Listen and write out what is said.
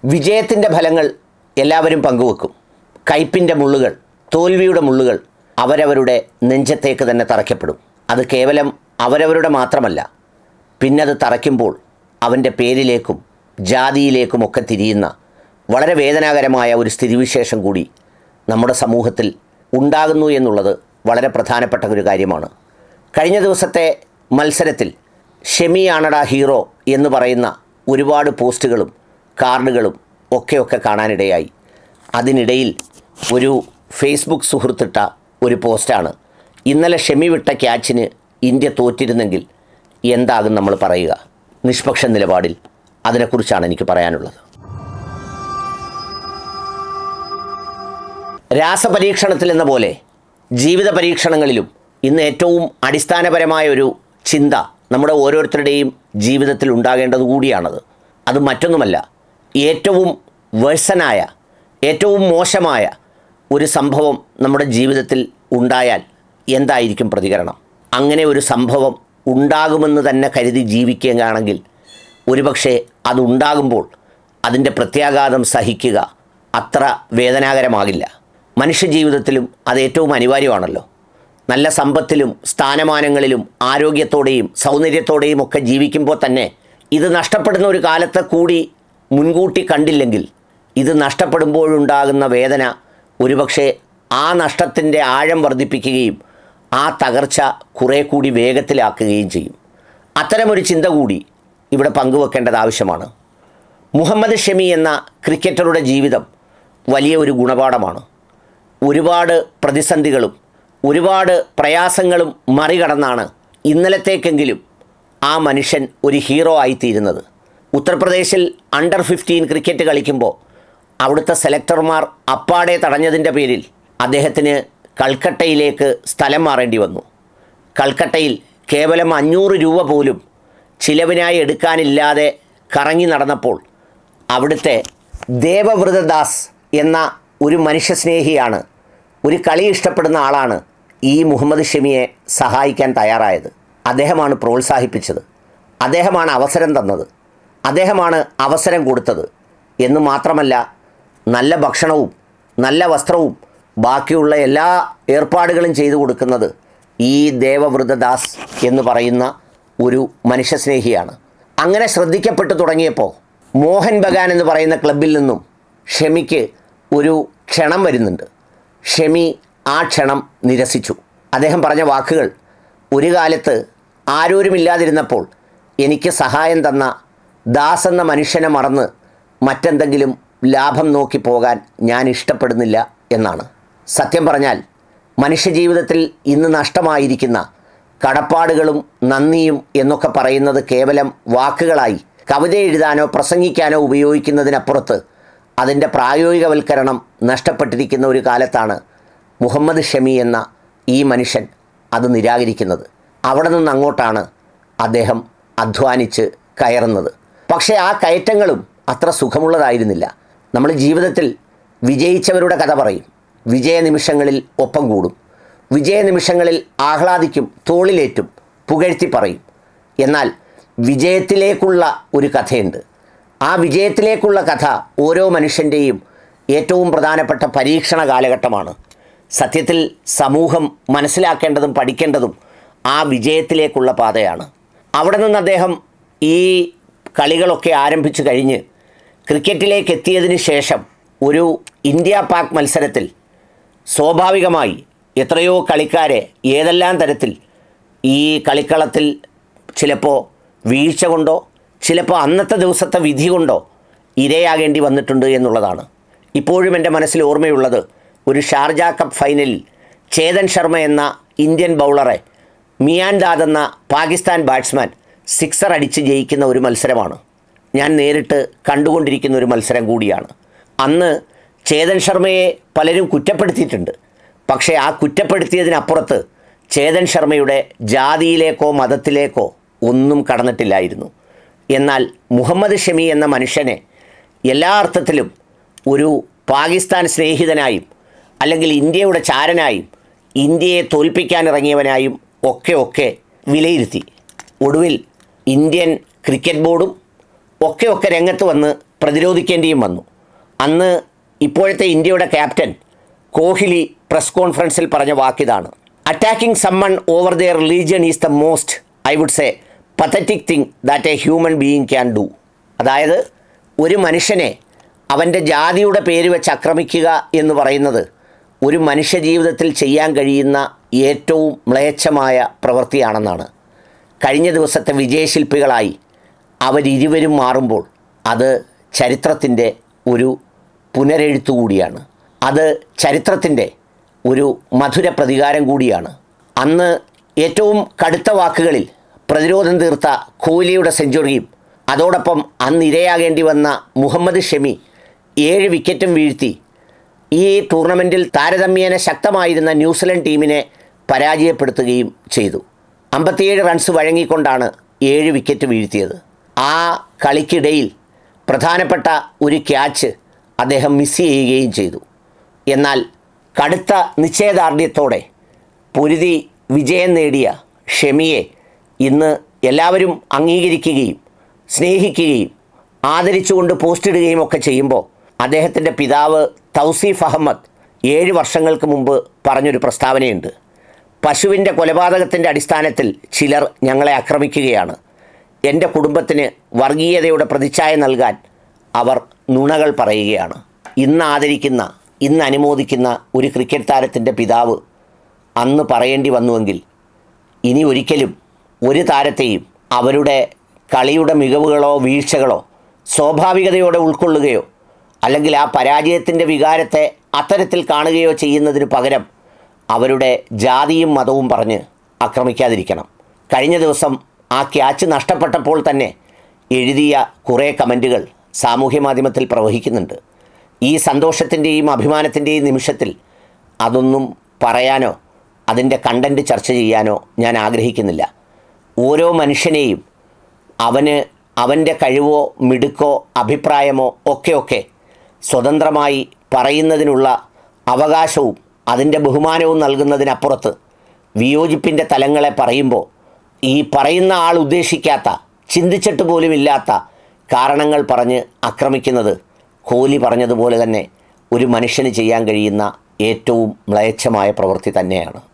വിജയത്തിൻ്റെ ഫലങ്ങൾ എല്ലാവരും പങ്കുവെക്കും കയ്പിൻ്റെ മുള്ളുകൾ തോൽവിയുടെ മുള്ളുകൾ അവരവരുടെ നെഞ്ചത്തേക്ക് തന്നെ തറയ്ക്കപ്പെടും അത് കേവലം അവരവരുടെ മാത്രമല്ല പിന്നത് തറയ്ക്കുമ്പോൾ അവൻ്റെ പേരിലേക്കും ജാതിയിലേക്കും ഒക്കെ തിരിയുന്ന വളരെ വേദനാകരമായ ഒരു സ്ഥിതിവിശേഷം കൂടി നമ്മുടെ സമൂഹത്തിൽ ഉണ്ടാകുന്നു എന്നുള്ളത് വളരെ പ്രധാനപ്പെട്ട ഒരു കാര്യമാണ് കഴിഞ്ഞ ദിവസത്തെ മത്സരത്തിൽ ഷെമിയാണടാ ഹീറോ എന്ന് പറയുന്ന ഒരുപാട് പോസ്റ്റുകളും കാർഡുകളും ഒക്കെയൊക്കെ കാണാനിടയായി അതിനിടയിൽ ഒരു ഫേസ്ബുക്ക് സുഹൃത്തിട്ട ഒരു പോസ്റ്റാണ് ഇന്നലെ ഷെമി വിട്ട ക്യാച്ചിന് ഇന്ത്യ തോറ്റിരുന്നെങ്കിൽ എന്താകും നമ്മൾ പറയുക നിഷ്പക്ഷ നിലപാടിൽ അതിനെക്കുറിച്ചാണ് എനിക്ക് പറയാനുള്ളത് രാസപരീക്ഷണത്തിൽ എന്ന പോലെ ജീവിത പരീക്ഷണങ്ങളിലും ഇന്ന് ഏറ്റവും അടിസ്ഥാനപരമായ ഒരു ചിന്ത നമ്മുടെ ഓരോരുത്തരുടെയും ജീവിതത്തിൽ ഉണ്ടാകേണ്ടത് കൂടിയാണത് അത് മറ്റൊന്നുമല്ല ഏറ്റവും വേഴ്സനായ ഏറ്റവും മോശമായ ഒരു സംഭവം നമ്മുടെ ജീവിതത്തിൽ ഉണ്ടായാൽ എന്തായിരിക്കും പ്രതികരണം അങ്ങനെ ഒരു സംഭവം ഉണ്ടാകുമെന്ന് തന്നെ കരുതി ജീവിക്കുകയാണെങ്കിൽ ഒരുപക്ഷെ അതുണ്ടാകുമ്പോൾ അതിൻ്റെ പ്രത്യാഘാതം സഹിക്കുക അത്ര വേദനാകരമാകില്ല മനുഷ്യജീവിതത്തിലും അത് ഏറ്റവും അനിവാര്യമാണല്ലോ നല്ല സമ്പത്തിലും സ്ഥാനമാനങ്ങളിലും ആരോഗ്യത്തോടെയും സൗന്ദര്യത്തോടെയും ഒക്കെ ജീവിക്കുമ്പോൾ തന്നെ ഇത് നഷ്ടപ്പെടുന്ന ഒരു കാലത്തെ കൂടി മുൻകൂട്ടി കണ്ടില്ലെങ്കിൽ ഇത് നഷ്ടപ്പെടുമ്പോഴുണ്ടാകുന്ന വേദന ഒരുപക്ഷെ ആ നഷ്ടത്തിൻ്റെ ആഴം വർദ്ധിപ്പിക്കുകയും ആ തകർച്ച കുറേ കൂടി വേഗത്തിലാക്കുകയും ചെയ്യും അത്തരമൊരു ചിന്ത കൂടി ഇവിടെ പങ്കുവെക്കേണ്ടത് ആവശ്യമാണ് മുഹമ്മദ് ഷമി എന്ന ക്രിക്കറ്ററുടെ ജീവിതം വലിയ ഒരു ഗുണപാഠമാണ് ഒരുപാട് പ്രതിസന്ധികളും ഒരുപാട് പ്രയാസങ്ങളും മറികടന്നാണ് ഇന്നലത്തേക്കെങ്കിലും ആ മനുഷ്യൻ ഒരു ഹീറോ ആയിത്തീരുന്നത് ഉത്തർപ്രദേശിൽ അണ്ടർ ഫിഫ്റ്റീൻ ക്രിക്കറ്റ് കളിക്കുമ്പോൾ അവിടുത്തെ സെലക്ടർമാർ അപ്പാടെ തടഞ്ഞതിൻ്റെ പേരിൽ അദ്ദേഹത്തിന് കൽക്കട്ടയിലേക്ക് സ്ഥലം മാറേണ്ടി വന്നു കൽക്കട്ടയിൽ കേവലം അഞ്ഞൂറ് രൂപ പോലും ചിലവിനായി എടുക്കാനില്ലാതെ കറങ്ങി നടന്നപ്പോൾ അവിടുത്തെ ദേവവ്രതദാസ് എന്ന ഒരു മനുഷ്യസ്നേഹിയാണ് ഒരു കളി ഇഷ്ടപ്പെടുന്ന ആളാണ് ഈ മുഹമ്മദ് ഷമിയെ സഹായിക്കാൻ തയ്യാറായത് അദ്ദേഹമാണ് പ്രോത്സാഹിപ്പിച്ചത് അദ്ദേഹമാണ് അവസരം തന്നത് അദ്ദേഹമാണ് അവസരം കൊടുത്തത് എന്ന് മാത്രമല്ല നല്ല ഭക്ഷണവും നല്ല വസ്ത്രവും ബാക്കിയുള്ള എല്ലാ ഏർപ്പാടുകളും ചെയ്തു കൊടുക്കുന്നത് ഈ ദേവവൃതദാസ് എന്ന് പറയുന്ന ഒരു മനുഷ്യസ്നേഹിയാണ് അങ്ങനെ ശ്രദ്ധിക്കപ്പെട്ടു തുടങ്ങിയപ്പോൾ മോഹൻ ബഗാൻ എന്ന് പറയുന്ന ക്ലബിൽ നിന്നും ഷെമിക്ക് ഒരു ക്ഷണം വരുന്നുണ്ട് ഷെമി ആ ക്ഷണം നിരസിച്ചു അദ്ദേഹം പറഞ്ഞ വാക്കുകൾ ഒരു കാലത്ത് ആരോരുമില്ലാതിരുന്നപ്പോൾ എനിക്ക് സഹായം തന്ന ദാസ് എന്ന മനുഷ്യനെ മറന്ന് മറ്റെന്തെങ്കിലും ലാഭം നോക്കി പോകാൻ ഞാൻ ഇഷ്ടപ്പെടുന്നില്ല എന്നാണ് സത്യം പറഞ്ഞാൽ മനുഷ്യജീവിതത്തിൽ ഇന്ന് നഷ്ടമായിരിക്കുന്ന കടപ്പാടുകളും നന്ദിയും എന്നൊക്കെ പറയുന്നത് കേവലം വാക്കുകളായി കവിത എഴുതാനോ പ്രസംഗിക്കാനോ ഉപയോഗിക്കുന്നതിനപ്പുറത്ത് അതിൻ്റെ പ്രായോഗികവൽക്കരണം നഷ്ടപ്പെട്ടിരിക്കുന്ന ഒരു കാലത്താണ് മുഹമ്മദ് ഷമി എന്ന ഈ മനുഷ്യൻ അത് നിരാകരിക്കുന്നത് അവിടെ നിന്ന് അങ്ങോട്ടാണ് അദ്ദേഹം അധ്വാനിച്ച് കയറുന്നത് പക്ഷേ ആ കയറ്റങ്ങളും അത്ര സുഖമുള്ളതായിരുന്നില്ല നമ്മൾ ജീവിതത്തിൽ വിജയിച്ചവരുടെ കഥ പറയും വിജയ നിമിഷങ്ങളിൽ ഒപ്പം കൂടും വിജയ നിമിഷങ്ങളിൽ ആഹ്ലാദിക്കും തോളിലേറ്റും പുകഴ്ത്തി പറയും എന്നാൽ വിജയത്തിലേക്കുള്ള ഒരു കഥയുണ്ട് ആ വിജയത്തിലേക്കുള്ള കഥ ഓരോ മനുഷ്യൻ്റെയും ഏറ്റവും പ്രധാനപ്പെട്ട പരീക്ഷണ കാലഘട്ടമാണ് സത്യത്തിൽ സമൂഹം മനസ്സിലാക്കേണ്ടതും പഠിക്കേണ്ടതും ആ വിജയത്തിലേക്കുള്ള പാതയാണ് അവിടെ നിന്ന് അദ്ദേഹം ഈ കളികളൊക്കെ ആരംഭിച്ചു കഴിഞ്ഞ് ക്രിക്കറ്റിലേക്ക് എത്തിയതിന് ശേഷം ഒരു ഇന്ത്യ പാക് മത്സരത്തിൽ സ്വാഭാവികമായി എത്രയോ കളിക്കാരെ ഏതെല്ലാം തരത്തിൽ ഈ കളിക്കളത്തിൽ ചിലപ്പോൾ വീഴ്ച കൊണ്ടോ ചിലപ്പോൾ അന്നത്തെ ദിവസത്തെ വിധി കൊണ്ടോ ഇരയാകേണ്ടി വന്നിട്ടുണ്ട് എന്നുള്ളതാണ് ഇപ്പോഴും എൻ്റെ മനസ്സിൽ ഓർമ്മയുള്ളത് ഒരു ഷാർജ കപ്പ് ഫൈനലിൽ ചേതൻ ശർമ്മ എന്ന ഇന്ത്യൻ ബൗളറെ മിയാൻ ദാദ് എന്ന പാകിസ്ഥാൻ ബാറ്റ്സ്മാൻ സിക്സർ അടിച്ച് ജയിക്കുന്ന ഒരു മത്സരമാണ് ഞാൻ നേരിട്ട് കണ്ടുകൊണ്ടിരിക്കുന്ന ഒരു മത്സരം കൂടിയാണ് അന്ന് ചേതൻ ശർമ്മയെ പലരും കുറ്റപ്പെടുത്തിയിട്ടുണ്ട് പക്ഷേ ആ കുറ്റപ്പെടുത്തിയതിനപ്പുറത്ത് ചേതൻ ശർമ്മയുടെ ജാതിയിലേക്കോ മതത്തിലേക്കോ ഒന്നും കടന്നിട്ടില്ലായിരുന്നു എന്നാൽ മുഹമ്മദ് ഷമി എന്ന മനുഷ്യനെ എല്ലാ അർത്ഥത്തിലും ഒരു പാകിസ്ഥാൻ സ്നേഹിതനായും അല്ലെങ്കിൽ ഇന്ത്യയുടെ ചാരനായും ഇന്ത്യയെ തോൽപ്പിക്കാൻ ഇറങ്ങിയവനായും ഒക്കെ ഒക്കെ വിലയിരുത്തി ഒടുവിൽ ഇന്ത്യൻ ക്രിക്കറ്റ് ബോർഡും ഒക്കെ ഒക്കെ രംഗത്ത് വന്ന് പ്രതിരോധിക്കേണ്ടിയും വന്നു അന്ന് ഇപ്പോഴത്തെ ഇന്ത്യയുടെ ക്യാപ്റ്റൻ കോഹ്ലി പ്രസ് കോൺഫറൻസിൽ പറഞ്ഞ വാക്കിതാണ് attacking someone over their religion is the most I would say pathetic thing that a human being can do അതായത് ഒരു മനുഷ്യനെ അവൻ്റെ ജാതിയുടെ പേര് വെച്ച് ആക്രമിക്കുക എന്ന് പറയുന്നത് ഒരു മനുഷ്യ ജീവിതത്തിൽ ചെയ്യാൻ കഴിയുന്ന ഏറ്റവും മ്ലേച്ഛമായ പ്രവൃത്തിയാണെന്നാണ് കഴിഞ്ഞ ദിവസത്തെ വിജയശില്പികളായി അവരിരുവരും മാറുമ്പോൾ അത് ചരിത്രത്തിൻ്റെ ഒരു പുനരെഴുത്തു കൂടിയാണ് അത് ചരിത്രത്തിൻ്റെ ഒരു മധുര പ്രതികാരം കൂടിയാണ് അന്ന് ഏറ്റവും കടുത്ത വാക്കുകളിൽ പ്രതിരോധം തീർത്ത കോഹ്ലിയുടെ സെഞ്ചുറിയും അതോടൊപ്പം അന്ന് ഇരയാകേണ്ടി വന്ന മുഹമ്മദ് ഷമി ഏഴ് വിക്കറ്റും വീഴ്ത്തി ഈ ടൂർണമെൻറ്റിൽ താരതമ്യേന ശക്തമായിരുന്ന ന്യൂസിലൻഡ് ടീമിനെ പരാജയപ്പെടുത്തുകയും ചെയ്തു അമ്പത്തിയേഴ് റൺസ് വഴങ്ങിക്കൊണ്ടാണ് ഏഴ് വിക്കറ്റ് വീഴ്ത്തിയത് ആ കളിക്കിടയിൽ പ്രധാനപ്പെട്ട ഒരു ക്യാച്ച് അദ്ദേഹം മിസ് ചെയ്യുകയും ചെയ്തു എന്നാൽ കടുത്ത നിശ്ചയദാർഢ്യത്തോടെ പൊരുതി വിജയം നേടിയ ഷെമിയെ ഇന്ന് എല്ലാവരും അംഗീകരിക്കുകയും സ്നേഹിക്കുകയും ആദരിച്ചുകൊണ്ട് പോസ്റ്റിടുകയും ഒക്കെ ചെയ്യുമ്പോൾ അദ്ദേഹത്തിൻ്റെ പിതാവ് തൗസീഫ് അഹമ്മദ് ഏഴ് വർഷങ്ങൾക്ക് മുമ്പ് പറഞ്ഞൊരു പ്രസ്താവനയുണ്ട് പശുവിൻ്റെ കൊലപാതകത്തിൻ്റെ അടിസ്ഥാനത്തിൽ ചിലർ ഞങ്ങളെ ആക്രമിക്കുകയാണ് എൻ്റെ കുടുംബത്തിന് വർഗീയതയുടെ പ്രതിച്ഛായ നൽകാൻ അവർ നുണകൾ പറയുകയാണ് ഇന്ന് ആദരിക്കുന്ന ഇന്ന് അനുമോദിക്കുന്ന ഒരു ക്രിക്കറ്റ് താരത്തിൻ്റെ പിതാവ് അന്ന് പറയേണ്ടി വന്നുവെങ്കിൽ ഇനി ഒരിക്കലും ഒരു താരത്തെയും അവരുടെ കളിയുടെ മികവുകളോ വീഴ്ചകളോ സ്വാഭാവികതയോടെ ഉൾക്കൊള്ളുകയോ അല്ലെങ്കിൽ ആ പരാജയത്തിൻ്റെ വികാരത്തെ അത്തരത്തിൽ കാണുകയോ ചെയ്യുന്നതിന് പകരം അവരുടെ ജാതിയും മതവും പറഞ്ഞ് ആക്രമിക്കാതിരിക്കണം കഴിഞ്ഞ ദിവസം ആ ക്യാച്ച് നഷ്ടപ്പെട്ടപ്പോൾ തന്നെ എഴുതിയ കുറേ കമൻറ്റുകൾ സാമൂഹ്യ മാധ്യമത്തിൽ പ്രവഹിക്കുന്നുണ്ട് ഈ സന്തോഷത്തിൻ്റെയും അഭിമാനത്തിൻ്റെയും നിമിഷത്തിൽ അതൊന്നും പറയാനോ അതിൻ്റെ കണ്ടൻറ്റ് ചർച്ച ചെയ്യാനോ ഞാൻ ആഗ്രഹിക്കുന്നില്ല ഓരോ മനുഷ്യനെയും അവന് അവൻ്റെ കഴിവോ മിടുക്കോ അഭിപ്രായമോ ഒക്കെ ഒക്കെ സ്വതന്ത്രമായി പറയുന്നതിനുള്ള അവകാശവും അതിൻ്റെ ബഹുമാനവും നൽകുന്നതിനപ്പുറത്ത് വിയോജിപ്പിൻ്റെ തലങ്ങളെ പറയുമ്പോൾ ഈ പറയുന്ന ആൾ ഉദ്ദേശിക്കാത്ത ചിന്തിച്ചിട്ട് പോലുമില്ലാത്ത കാരണങ്ങൾ പറഞ്ഞ് ആക്രമിക്കുന്നത് കോഹ്ലി പറഞ്ഞതുപോലെ തന്നെ ഒരു മനുഷ്യന് ചെയ്യാൻ കഴിയുന്ന ഏറ്റവും മ്ലേച്ഛമായ പ്രവൃത്തി തന്നെയാണ്